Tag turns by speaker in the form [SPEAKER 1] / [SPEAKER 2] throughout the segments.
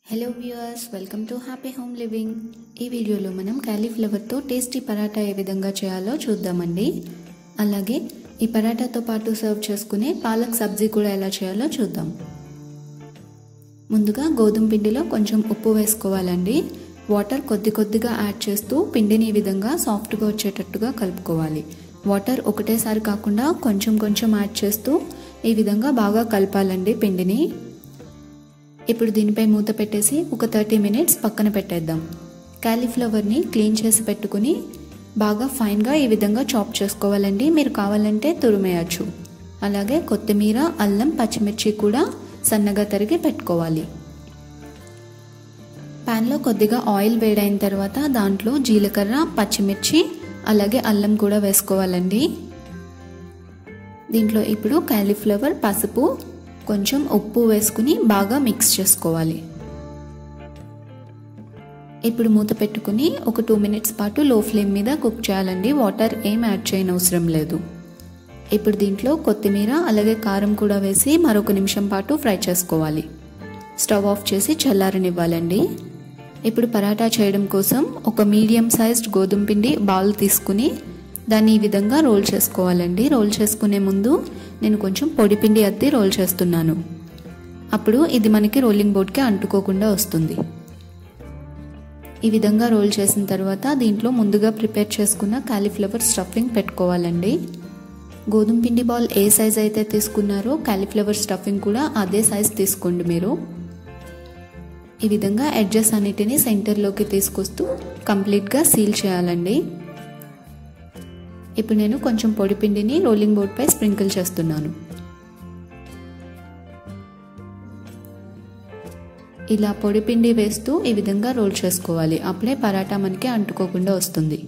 [SPEAKER 1] hello viewers welcome to happy home living ఈ వీడియోలో మనం క్యాలీఫ్లవర్తో టేస్టీ పరాటా ఏ విధంగా చేయాలో చూద్దామండి అలాగే ఈ పరాటాతో పాటు సర్వ్ చేసుకునే పాలక్ సబ్జీ కూడా ఎలా చేయాలో చూద్దాం ముందుగా గోధుమ పిండిలో కొంచెం ఉప్పు వేసుకోవాలండి వాటర్ కొద్ది కొద్దిగా యాడ్ చేస్తూ పిండిని ఈ విధంగా సాఫ్ట్గా వచ్చేటట్టుగా కలుపుకోవాలి వాటర్ ఒకటేసారి కాకుండా కొంచెం కొంచెం యాడ్ చేస్తూ ఈ విధంగా బాగా కలపాలండి పిండిని ఇప్పుడు దీనిపై మూత పెట్టేసి ఒక థర్టీ మినిట్స్ పక్కన పెట్టేద్దాం క్యాలీఫ్లవర్ని క్లీన్ చేసి పెట్టుకుని బాగా ఫైన్గా ఈ విధంగా చాప్ చేసుకోవాలండి మీరు కావాలంటే తురిమేయచ్చు అలాగే కొత్తిమీర అల్లం పచ్చిమిర్చి కూడా సన్నగా తరిగి పెట్టుకోవాలి ప్యాన్లో కొద్దిగా ఆయిల్ వేడైన తర్వాత దాంట్లో జీలకర్ర పచ్చిమిర్చి అలాగే అల్లం కూడా వేసుకోవాలండి దీంట్లో ఇప్పుడు క్యాలీఫ్లవర్ పసుపు కొంచెం ఉప్పు వేసుకుని బాగా మిక్స్ చేసుకోవాలి ఇప్పుడు మూత పెట్టుకుని ఒక టూ మినిట్స్ పాటు లో ఫ్లేమ్ మీద కుక్ చేయాలండి వాటర్ ఏం యాడ్ చేయని అవసరం లేదు ఇప్పుడు దీంట్లో కొత్తిమీర అలాగే కారం కూడా వేసి మరొక నిమిషం పాటు ఫ్రై చేసుకోవాలి స్టవ్ ఆఫ్ చేసి చల్లారనివ్వాలండి ఇప్పుడు పరాటా చేయడం కోసం ఒక మీడియం సైజ్డ్ గోధుమ పిండి బౌల్ తీసుకుని దాన్ని ఈ విధంగా రోల్ చేసుకోవాలండి రోల్ చేసుకునే ముందు నేను కొంచెం పొడి పిండి అద్ది రోల్ చేస్తున్నాను అప్పుడు ఇది మనకి రోలింగ్ బోర్డ్కి అంటుకోకుండా వస్తుంది ఈ విధంగా రోల్ చేసిన తర్వాత దీంట్లో ముందుగా ప్రిపేర్ చేసుకున్న కాలీఫ్లవర్ స్టఫింగ్ పెట్టుకోవాలండి గోధుమ పిండి బాల్ ఏ సైజ్ అయితే తీసుకున్నారో కాలీఫ్లవర్ స్టఫింగ్ కూడా అదే సైజ్ తీసుకోండి మీరు ఈ విధంగా ఎడ్జెస్ అన్నిటిని సెంటర్లోకి తీసుకొస్తూ కంప్లీట్గా సీల్ చేయాలండి ఇప్పుడు నేను కొంచెం పొడి పిండిని రోలింగ్ బోర్డ్పై స్ప్రింకిల్ చేస్తున్నాను ఇలా పొడి పిండి వేస్తూ ఈ విధంగా రోల్ చేసుకోవాలి అప్పుడే పరాటా మనకి అంటుకోకుండా వస్తుంది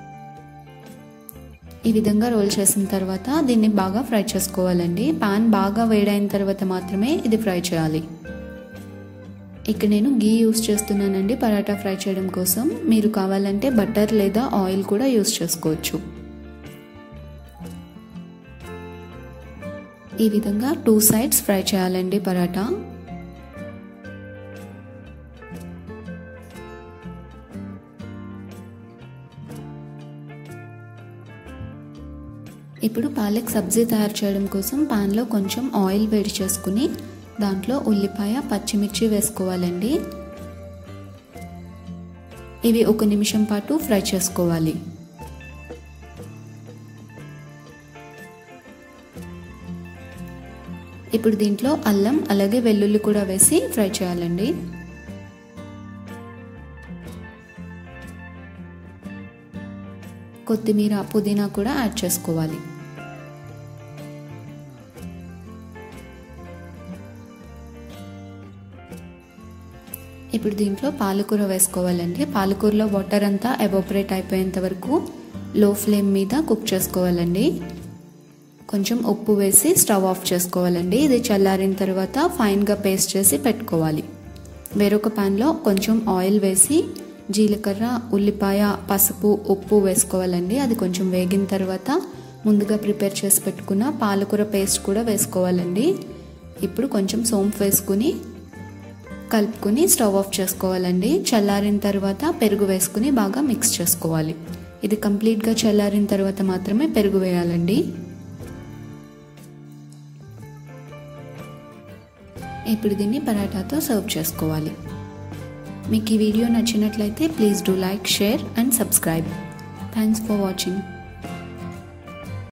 [SPEAKER 1] ఈ విధంగా రోల్ చేసిన తర్వాత దీన్ని బాగా ఫ్రై చేసుకోవాలండి పాన్ బాగా వేడైన తర్వాత మాత్రమే ఇది ఫ్రై చేయాలి ఇక్కడ నేను గీ యూస్ చేస్తున్నానండి పరాటా ఫ్రై చేయడం కోసం మీరు కావాలంటే బటర్ లేదా ఆయిల్ కూడా యూస్ చేసుకోవచ్చు ఈ విధంగా టూ సైడ్స్ ఫ్రై చేయాలండి పరాటా ఇప్పుడు పాలక్ సబ్జీ తయారు చేయడం కోసం పాన్లో కొంచెం ఆయిల్ వేడి చేసుకుని దాంట్లో ఉల్లిపాయ పచ్చిమిర్చి వేసుకోవాలండి ఇవి ఒక నిమిషం పాటు ఫ్రై చేసుకోవాలి ఇప్పుడు దీంట్లో అల్లం అలాగే వెల్లుల్లి కూడా వేసి ఫ్రై చేయాలండి కొత్తిమీర పుదీనా కూడా యాడ్ చేసుకోవాలి ఇప్పుడు దీంట్లో పాలకూర వేసుకోవాలండి పాలకూరలో వాటర్ అంతా ఎవాపరేట్ అయిపోయేంత వరకు లో ఫ్లేమ్ మీద కుక్ చేసుకోవాలండి కొంచెం ఉప్పు వేసి స్టవ్ ఆఫ్ చేసుకోవాలండి ఇది చల్లారిన తర్వాత ఫైన్గా పేస్ట్ చేసి పెట్టుకోవాలి వేరొక ప్యాన్లో కొంచెం ఆయిల్ వేసి జీలకర్ర ఉల్లిపాయ పసుపు ఉప్పు వేసుకోవాలండి అది కొంచెం వేగిన తర్వాత ముందుగా ప్రిపేర్ చేసి పెట్టుకున్న పాలకూర పేస్ట్ కూడా వేసుకోవాలండి ఇప్పుడు కొంచెం సోంపు వేసుకుని కలుపుకుని స్టవ్ ఆఫ్ చేసుకోవాలండి చల్లారిన తర్వాత పెరుగు వేసుకుని బాగా మిక్స్ చేసుకోవాలి ఇది కంప్లీట్గా చల్లారిన తర్వాత మాత్రమే పెరుగు వేయాలండి ఇప్పుడు దీన్ని పరాటాతో సర్వ్ చేసుకోవాలి మీకు ఈ వీడియో నచ్చినట్లయితే please do like share and subscribe thanks for watching